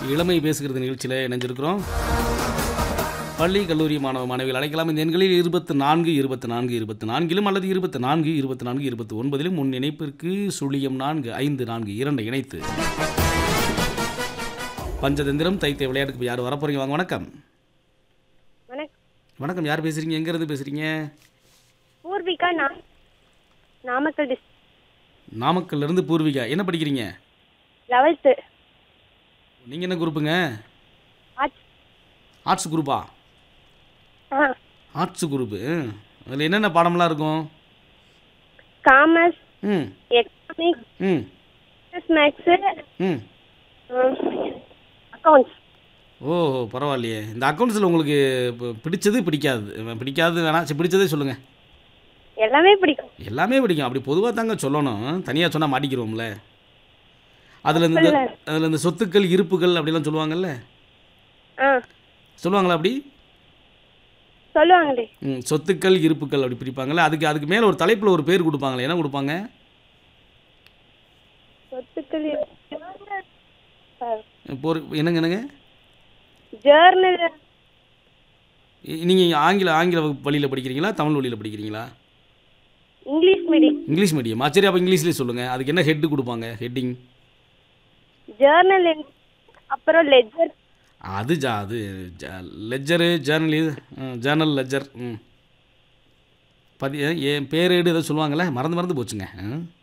இளமை பேசுகிறது நிகழ்ச்சியில் இணைஞ்சிருக்கிறோம் பள்ளி கல்லூரி மாணவ மாணவிகள் அழைக்கலாம் இந்த எண்களில் இருபத்து நான்கு இருபத்தி நான்கு இருபத்தி நான்கிலும் அல்லது இருபத்தி நான்கு இருபத்தி நான்கு இருபத்தி ஒன்பதிலும் முன் இணைப்பிற்கு சுழியம் நான்கு ஐந்து நான்கு இரண்டை இணைத்து பஞ்சதந்திரம் தைத்த விளையாட்டுக்கு யார் வரப்போறீங்க வாங்க வணக்கம் வணக்கம் வணக்கம் யார் பேசுறீங்க எங்கேருந்து பேசுறீங்க பூர்விகா நான் நாமக்கல் டிஸ்ட் நாமக்கல்ல இருந்து பூர்விகா என்ன படிக்கிறீங்க லெவல்த்து நீங்கள் என்ன குரூப்புங்க ஆர்ட்ஸ் ஆர்ட்ஸ் குரூப்பா ஆ ஆர்ட்ஸ் குரூப்பு அதில் என்னென்ன பாடம்லாம் இருக்கும் காமர்ஸ் ம் எக்கனாமிக்ஸ் ம் மேக்ஸு ம் அக்கௌண்ட்ஸ் ஓ பரவாயில்லையே இந்த அக்கௌண்ட்ஸில் உங்களுக்கு இப்போ பிடிச்சது பிடிக்காது அஹ் பிடிக்காது வேணாம் சரி பிடிச்சதே சொல்லுங்கள் எல்லாமே பிடிக்கும் எல்லாமே பிடிக்கும் அப்படி பொதுவாக தாங்க சொல்லணும் தனியாக சொன்னால் மாட்டிக்கிறோம்ல அதில் இந்த இல்ல. அதில் இந்த சொத்துக்கள் இருப்புகள் அப்படிலாம் சொல்லுவாங்கல்ல ஆ சொல்லுவாங்களா அப்படி சொல்லுவாங்களே ம் சொத்துக்கள் இருப்புக்கள் அப்படி பிரிப்பாங்கல்ல அதுக்கு அதுக்கு மேலே ஒரு தலைப்பில் ஒரு பேர் கொடுப்பாங்களே என்ன கொடுப்பாங்க சொத்துக்கள் இப்போ ஒரு என்னங்க என்னங்க ஜேர்னல் நீங்கள் ஆங்கில ஆங்கில வழியில் படிக்கிறீங்களா தமிழ் வழியில் படிக்கிறீங்களா இங்கிலீஷ் மீடியம் இங்கிலீஷ் மீடியமா சரி அப்போ இங்கிலீஷ்லேயே சொல்லுங்கள் அதுக்கு என்ன ஹெட்டு கொடுப்பாங்க ஹெட்டிங் ஜேர்னல் அப்புறம் லெஜர் அது ஜா அது லெஜரு ஜேர்னல் இது ஜேர்னல் லெஜர் ம் பதி என் பேரேடு ஏதோ சொல்லுவாங்கள்ல மறந்து மறந்து போச்சுங்க ம்